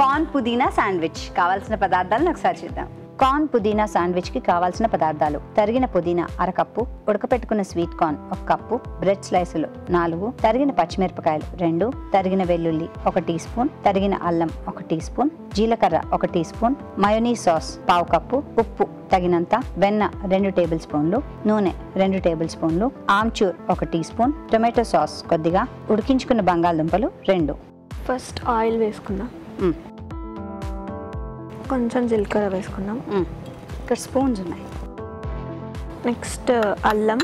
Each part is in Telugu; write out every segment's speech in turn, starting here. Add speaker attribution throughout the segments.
Speaker 1: కార్న్ పుదీనా శాండ్విచ్ కావాల్సిన పదార్థాలను ఒకసారి చూద్దాం కార్న్ పుదీనా శాండ్విచ్ కి కావాల్సిన పదార్థాలు తరిగిన పుదీనా అరకప్పు ఉడకపెట్టుకున్న స్వీట్ కార్న్ ఒక కప్పు బ్రెడ్ స్లైసులు నాలుగు తరిగిన పచ్చిమిరపకాయలు రెండు తరిగిన వెల్లుల్లి ఒక టీ స్పూన్ తరిగిన అల్లం ఒక టీ స్పూన్ జీలకర్ర ఒక టీ స్పూన్ మయోనీ సాస్ పావు కప్పు ఉప్పు తగినంత వెన్న రెండు టేబుల్ స్పూన్లు నూనె రెండు టేబుల్ స్పూన్లు ఆమ్చూర్ ఒక టీ స్పూన్ టొమాటో సాస్ కొద్దిగా ఉడికించుకున్న బంగాళదుంపలు రెండు
Speaker 2: ఫస్ట్ ఆయిల్ వేసుకుందాం
Speaker 1: మ్మ్.
Speaker 2: కొంచెం జీలకర్ర వేసుకుందాం
Speaker 1: మ్మ్. ఇక్కడ స్పూన్స్ ఉన్నాయి
Speaker 2: నెక్స్ట్ అల్లం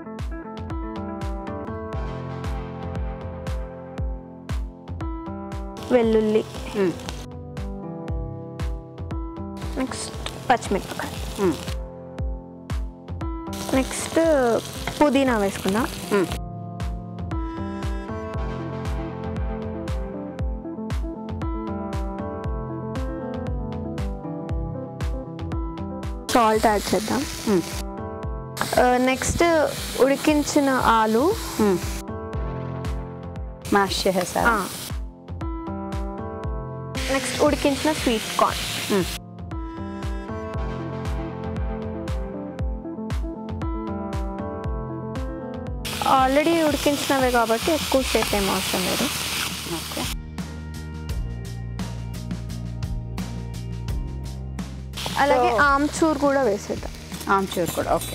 Speaker 2: వెల్లుల్లి
Speaker 1: మ్మ్.
Speaker 2: నెక్స్ట్ పచ్చిమిరపకాయ
Speaker 1: మ్మ్.
Speaker 2: నెక్స్ట్ పుదీనా వేసుకుందాం
Speaker 1: మ్మ్.
Speaker 2: సాల్ట్ యాడ్ చేద్దాం
Speaker 1: మ్మ్.
Speaker 2: నెక్స్ట్ ఉడికించిన ఆలు
Speaker 1: మ్మ్. మ్యాష్ చేసేసారు
Speaker 2: నెక్స్ట్ ఉడికించిన స్వీట్ కార్న్
Speaker 1: మ్మ్.
Speaker 2: ఆల్రెడీ ఉడికించినవే కాబట్టి ఎక్కువ సేపు ఏం అవసరం లేదు
Speaker 1: ఓకే
Speaker 2: అలాగే
Speaker 1: So-
Speaker 2: ఆమ్చూర్ కూడా వేసేద్దాం
Speaker 1: ఆమ్చూర్ కూడా ఓకే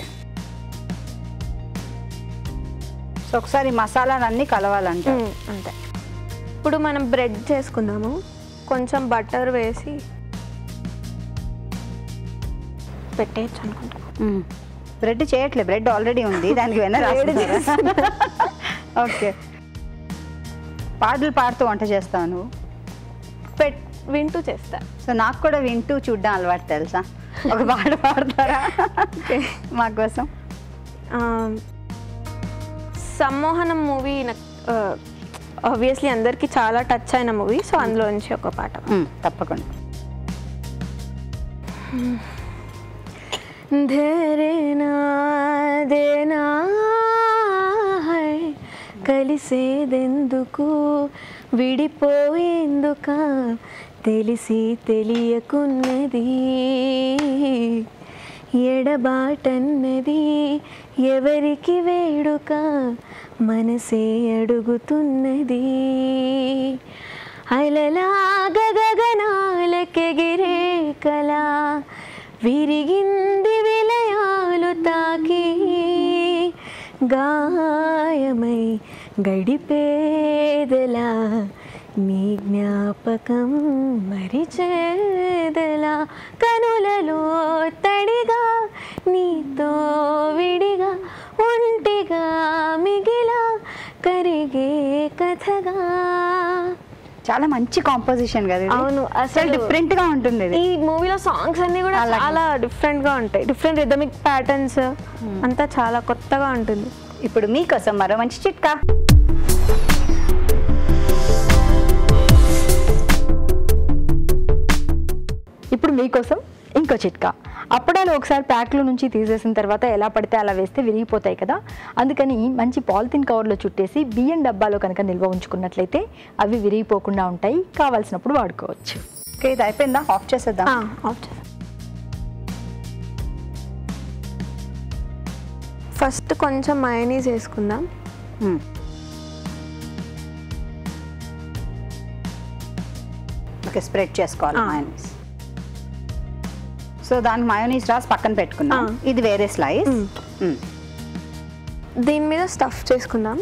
Speaker 1: సో ఒకసారి మసాలాలన్నీ కలవాలంట
Speaker 2: మ్మ్, అంతే ఇప్పుడు మనం బ్రెడ్ చేసుకుందాము కొంచెం బటర్ వేసి పెట్టేయచ్చు అనుకుంటా
Speaker 1: బ్రెడ్ చేయట్లే బ్రెడ్ ఆల్రెడీ ఉంది దానికి వెన్న రాస్తున్నారా ఓకే పాటలు పాడుతూ వంట చేస్తావు నువ్వు
Speaker 2: పెట్ వింటూ చేస్తా
Speaker 1: సో నాకు కూడా వింటూ చూడ్డం అలవాటు తెలుసా ఒక పాట పాడతారా మా కోసం
Speaker 2: ఆ, సమ్మోహనం మూవీ నాకు ఆబ్వియస్లీ అందరికీ చాలా టచ్ అయిన మూవీ సో అందులో నుంచి ఒక పాట
Speaker 1: మ్మ్, తప్పకుండా
Speaker 2: ధరేనా దేనా హై కలిసేదెందుకు విడిపోయేందుక తెలిసి తెలియకున్నది ఎడబాటన్నది ఎవరికి వేడుక మనసే అడుగుతున్నది అలలాగ గగనాలకెగిరే కళ విరిగింది విలయాలు తాకి గాయమై గడిపేదలా నీ జ్ఞాపకం మరిచేదలా కనులలో తడిగా నీతో విడిగా ఒంటిగా మిగిలా కరిగే కథగా
Speaker 1: చాలా మంచి కాంపోజిషన్ కదా ఇది.
Speaker 2: అవును,
Speaker 1: అసలు
Speaker 2: అసలు-
Speaker 1: డిఫరెంట్ గా ఉంటుంది ఇది
Speaker 2: ఈ మూవీలో సాంగ్స్ అన్ని కూడా
Speaker 1: అలాగే.
Speaker 2: చాలా డిఫరెంట్ గా ఉంటాయి డిఫరెంట్ రిథమిక్ ప్యాటర్న్స్ అంతా చాలా కొత్తగా ఉంటుంది
Speaker 1: ఇప్పుడు మీకోసం మరో మంచి చిట్కా
Speaker 3: ఇప్పుడు మీకోసం ఇంకో చిట్కా అప్పడాలు ఒకసారి ప్యాక్లో నుంచి తీసేసిన తర్వాత ఎలా పడితే అలా వేస్తే విరిగిపోతాయి కదా అందుకని మంచి పాలిథిన్ కవర్లో చుట్టేసి బియ్యం డబ్బాలో కనుక నిల్వ ఉంచుకున్నట్లయితే అవి విరిగిపోకుండా ఉంటాయి కావాల్సినప్పుడు వాడుకోవచ్చు
Speaker 1: ఓకే ఇది అయిపోయిందా ఆఫ్ చేసేద్దాం
Speaker 2: ఫస్ట్ కొంచెం మయనీస్ వేసుకుందాం
Speaker 1: మ్మ్. ఓకే స్ప్రెడ్ చేసుకోవాలి
Speaker 2: ఆ.
Speaker 1: మయోనీస్ సో దానికి మయోనీస్ రాసి పక్కన పెట్టుకున్నాం
Speaker 2: ఆ.
Speaker 1: ఇది వేరే స్లైస్
Speaker 2: మ్మ్. దీని మీద స్టఫ్ చేసుకుందాం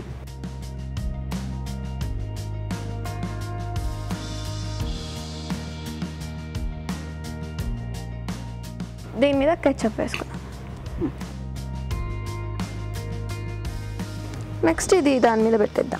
Speaker 2: దీని మీద కెచప్ వేసుకుందాం నెక్స్ట్ ఇది దాని మీద పెట్టేద్దాం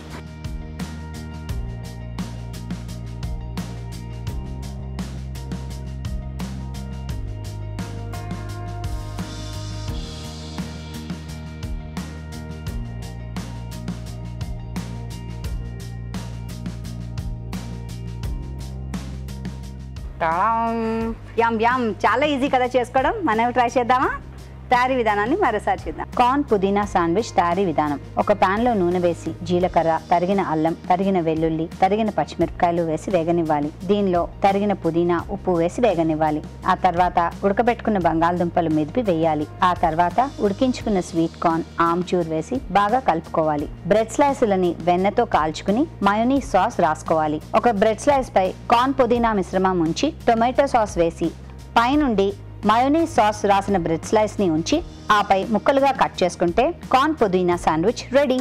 Speaker 1: యమ్ యమ్ చాలా ఈజీ కదా చేసుకోవడం మనం ట్రై చేద్దామా తయారీ విధానాన్ని మరోసారి చూద్దాం కార్న్ పుదీనా శాండ్విచ్ తయారీ విధానం ఒక పాన్ లో నూనె వేసి జీలకర్ర తరిగిన అల్లం తరిగిన వెల్లుల్లి తరిగిన పచ్చిమిరపకాయలు వేసి వేగనివ్వాలి దీనిలో తరిగిన పుదీనా ఉప్పు వేసి వేగనివ్వాలి ఆ తర్వాత ఉడకబెట్టుకున్న బంగాళదుంపలు మెదిపి వేయాలి ఆ తర్వాత ఉడికించుకున్న స్వీట్ కార్న్ ఆమ్చూర్ వేసి బాగా కలుపుకోవాలి బ్రెడ్ స్లైసులని వెన్నతో కాల్చుకుని మయోనీ సాస్ రాసుకోవాలి ఒక బ్రెడ్ స్లైస్ పై కార్న్ పుదీనా మిశ్రమం ఉంచి టొమాటో సాస్ వేసి పైనుండి మయోనీస్ సాస్ రాసిన బ్రెడ్ స్లైస్ ని ఉంచి ఆపై ముక్కలుగా కట్ చేసుకుంటే కార్న్ పుదీనా శాండ్విచ్ రెడీ